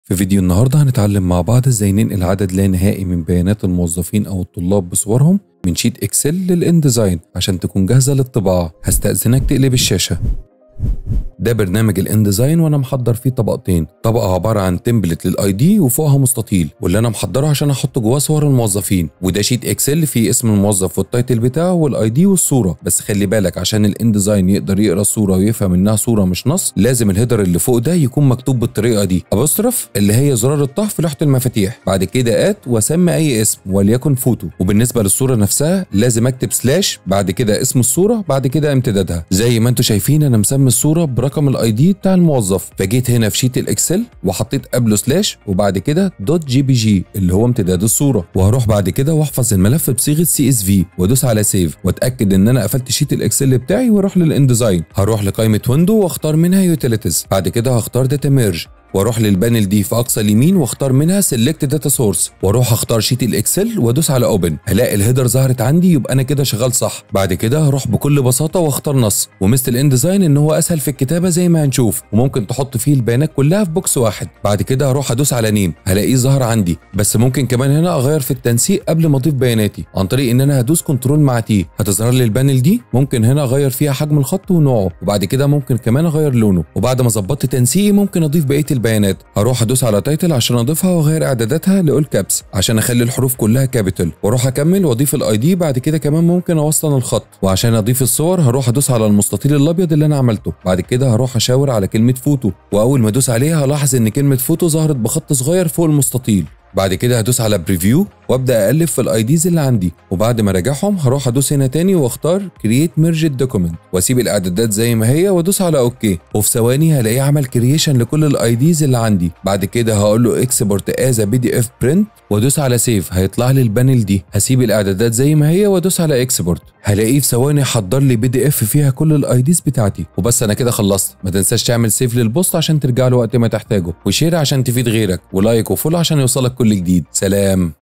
في فيديو النهاردة هنتعلم مع بعض ازاي ننقل عدد لا نهائي من بيانات الموظفين او الطلاب بصورهم من شيت اكسل للانديزاين عشان تكون جاهزة للطباعة هستأذنك تقلب الشاشة ده برنامج الانديزاين وانا محضر فيه طبقتين طبقه عباره عن تمبلت للاي دي وفوقها مستطيل واللي انا محضره عشان احط جواه صور الموظفين وده شيت اكسل فيه اسم الموظف والتايتل بتاعه والاي دي والصوره بس خلي بالك عشان الانديزاين يقدر يقرا الصوره ويفهم انها صوره مش نص لازم الهيدر اللي فوق ده يكون مكتوب بالطريقه دي ابوستروف اللي هي زرار الطه في لوحه المفاتيح بعد كده ات واسمي اي اسم وليكن فوتو وبالنسبه للصوره نفسها لازم اكتب سلاش بعد كده اسم الصوره بعد كده امتدادها زي ما انتم شايفين انا مسمي الصوره برقم الاي دي بتاع الموظف فجيت هنا في شيت الاكسل وحطيت قبله سلاش وبعد كده دوت جي بي جي اللي هو امتداد الصوره وهروح بعد كده واحفظ الملف بصيغه سي اس في وادوس على سيف واتاكد ان انا قفلت شيت الاكسل بتاعي واروح للانديزاين هروح لقائمه ويندو واختار منها يوتيليتيز بعد كده هختار داتا ميرج واروح للبانل دي في اقصى اليمين واختار منها سيلكت داتا سورس واروح اختار شيت الاكسل وادوس على اوبن هلاقي الهيدر ظهرت عندي يبقى انا كده شغال صح بعد كده هروح بكل بساطه واختار نص ومثل الانديزاين ان هو اسهل في الكتابه زي ما هنشوف وممكن تحط فيه البيانات كلها في بوكس واحد بعد كده هروح ادوس على نيم هلاقيه ظهر عندي بس ممكن كمان هنا اغير في التنسيق قبل ما اضيف بياناتي عن طريق ان انا هدوس كنترول مع تي هتظهر لي البانل دي ممكن هنا اغير فيها حجم الخط ونوعه وبعد كده ممكن كمان اغير لونه وبعد ما ظبطت تنسيقي ممكن اضيف بقيه البيانات هروح ادوس على تايتل عشان اضيفها واغير اعداداتها لاول كابس عشان اخلي الحروف كلها كابيتال واروح اكمل واضيف الاي دي بعد كده كمان ممكن اوصل الخط وعشان اضيف الصور هروح ادوس على المستطيل الابيض اللي انا عملته بعد كده هروح اشاور على كلمه فوتو واول ما ادوس عليها هلاحظ ان كلمه فوتو ظهرت بخط صغير فوق المستطيل بعد كده هدوس على بريفيو وابدا اقلب في الاي ديز اللي عندي وبعد ما راجعهم هروح ادوس هنا تاني واختار كرييت ميرج دوكيمنت واسيب الاعدادات زي ما هي وادوس على اوكي وفي ثواني هلاقيه عمل كرييشن لكل الاي ديز اللي عندي بعد كده هقول له اكسبورت از بي دي اف برنت وادوس على سيف هيطلع لي البانل دي هسيب الاعدادات زي ما هي وادوس على اكسبورت هلاقيه في ثواني حضر لي بي دي اف فيها كل الاي ديز بتاعتي وبس انا كده خلصت ما تنساش تعمل سيف للبوست عشان ترجع له وقت ما تحتاجه وشير عشان تفيد غيرك ولايك وفولو عشان يوصلك كل جديد سلام